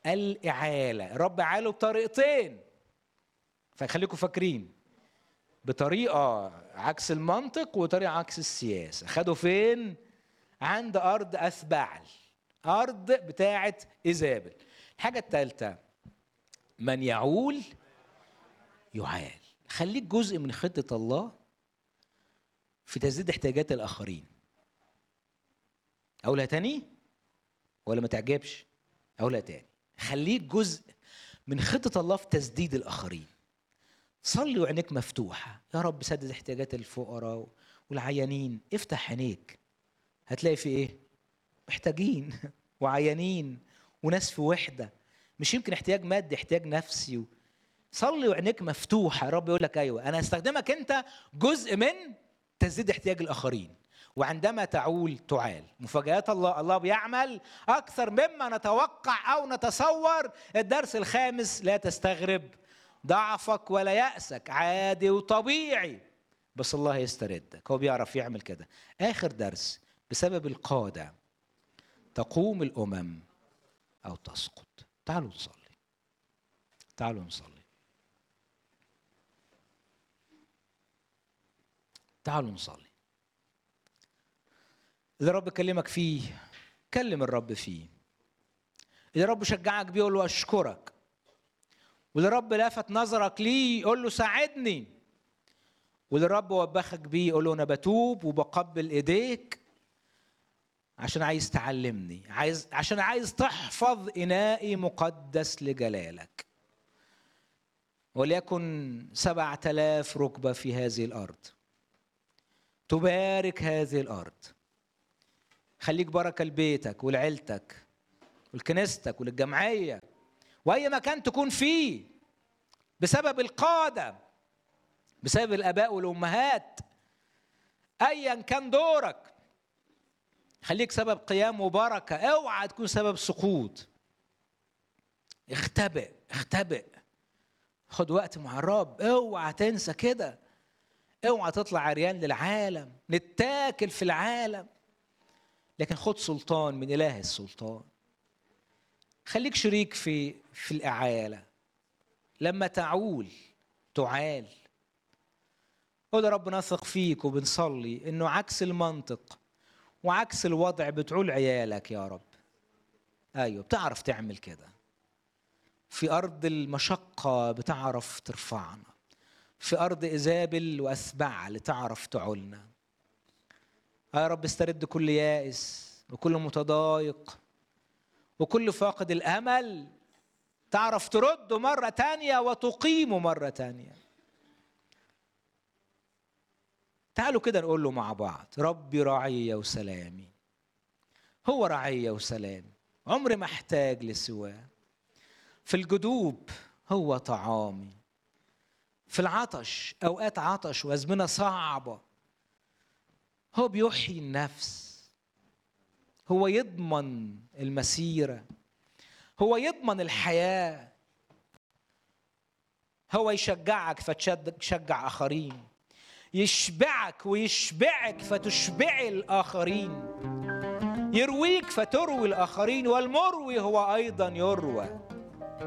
الإعالة الرب عاله بطريقتين فخليكم فاكرين بطريقة عكس المنطق وطريقة عكس السياسة خدوا فين عند أرض أثبعل أرض بتاعة إيزابل الحاجة الثالثة من يعول يعال خليك جزء من خطة الله في تسديد احتياجات الآخرين أقولها تاني ولا ما تعجبش أقولها تاني خليك جزء من خطة الله في تسديد الآخرين صلي وعينيك مفتوحة يا رب سدد احتياجات الفقراء والعيانين افتح عينيك هتلاقي في ايه محتاجين وعيانين وناس في وحدة مش يمكن احتياج مادي احتياج نفسي و... صلي وعينيك مفتوحة يا رب يقول لك ايوه انا هستخدمك انت جزء من تسديد احتياج الاخرين وعندما تعول تعال مفاجآت الله الله بيعمل أكثر مما نتوقع أو نتصور الدرس الخامس لا تستغرب ضعفك ولا يأسك عادي وطبيعي بس الله يستردك هو بيعرف يعمل كده آخر درس بسبب القادة تقوم الأمم أو تسقط تعالوا نصلي تعالوا نصلي تعالوا نصلي إذا رب كلمك فيه كلم الرب فيه إذا رب شجعك بيه قول له أشكرك وإذا رب لفت نظرك ليه قول له ساعدني وإذا رب وبخك بيه قول له أنا بتوب وبقبل إيديك عشان عايز تعلمني عايز عشان عايز تحفظ إنائي مقدس لجلالك وليكن سبعة آلاف ركبة في هذه الأرض تبارك هذه الأرض خليك بركه لبيتك ولعيلتك ولكنيستك وللجمعيه واي مكان تكون فيه بسبب القاده بسبب الاباء والامهات ايا كان دورك خليك سبب قيام وبركه اوعى تكون سبب سقوط اختبئ اختبئ خد وقت مع الرب اوعى تنسى كده اوعى تطلع عريان للعالم نتاكل في العالم لكن خد سلطان من اله السلطان خليك شريك في في الاعاله لما تعول تعال قول يا رب نثق فيك وبنصلي انه عكس المنطق وعكس الوضع بتعول عيالك يا رب ايوه بتعرف تعمل كده في ارض المشقه بتعرف ترفعنا في ارض ايزابل واثبع لتعرف تعولنا يا رب استرد كل يائس وكل متضايق وكل فاقد الامل تعرف ترده مرة تانية وتقيمه مرة تانية تعالوا كده نقول له مع بعض ربي رعية وسلامي هو رعية وسلامي عمري ما احتاج لسواه في الجدوب هو طعامي في العطش اوقات عطش وازمنه صعبه هو بيحيي النفس هو يضمن المسيره هو يضمن الحياه هو يشجعك فتشجع اخرين يشبعك ويشبعك فتشبعي الاخرين يرويك فتروي الاخرين والمروي هو ايضا يروى